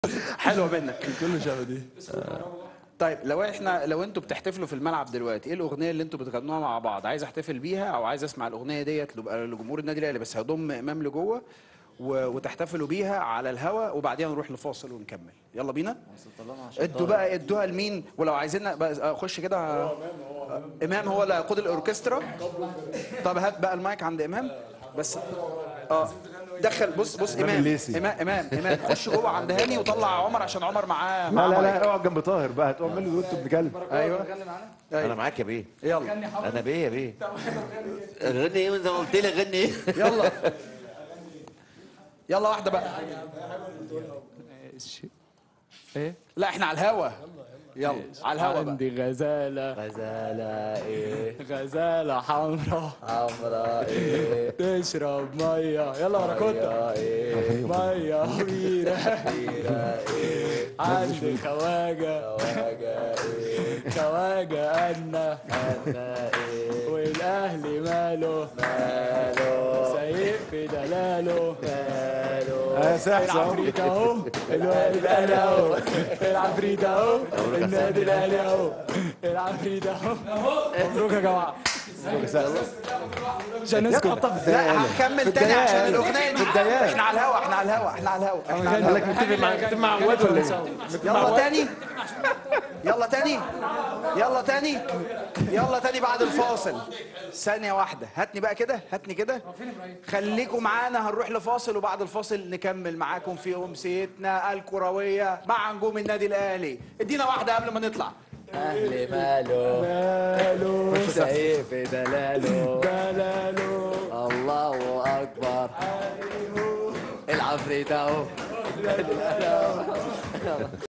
حلوه منك كله شبه دي طيب لو احنا لو انتوا بتحتفلوا في الملعب دلوقتي ايه الاغنيه اللي انتوا بتغنوها مع بعض عايز احتفل بيها او عايز اسمع الاغنيه ديت تبقى لجمهور النادي الاهلي بس هضم امام لجوه و- وتحتفلوا بيها على الهوا وبعدين نروح لفاصل ونكمل يلا بينا ادوا بقى ادوها لمين ولو عايزين بقى خش كده امام هو اللي هيقود الاوركسترا طب هات بقى المايك عند امام بس اه دخل بص بص امام الليثي. امام امام امام خش جوه عند هاني وطلع عمر عشان عمر معاه لا معاه لا مايك. لا اقعد جنب طاهر بقى هتقوم منه وانتوا بنتكلم ايوه انا معاك يا بيه يلا انا بيه يا بيه غني ايه وانت ما قلت لي غني ايه يلا يلا واحده بقى ايه لا احنا على الهوا يلا على الهوا بقى عندي غزالة غزالة ايه غزالة حمراء حمراء ايه تشرب مية يلا ورا ايه مية كبيرة ايه عندي خواجة خواجة ايه خواجة أنا انا ايه والأهلي ماله ماله سايق في دلاله ماله اه سحس اهو العفريت اهو الوالد انا اهو العفريت اهو النادي الاهلي اهو العفريت اهو مبروك يا جماعه عشان نسكت لا هنكمل تاني عشان الاغنيه دي احنا على الهوا احنا على الهوا احنا على الهوا احنا على قال الهوا لك متفق مع متفق مع عواد ولا ايه؟ يلا تاني يلا تاني يلا تاني يلا تاني بعد الفاصل ثانية واحدة هاتني بقى كده هاتني كده خليكم معانا هنروح لفاصل وبعد الفاصل نكمل معاكم في أمسيتنا الكروية مع نجوم النادي الأهلي ادينا واحدة قبل ما نطلع اهلي ماله ماله سايق في دلاله دلاله الله اكبر العفريت اهو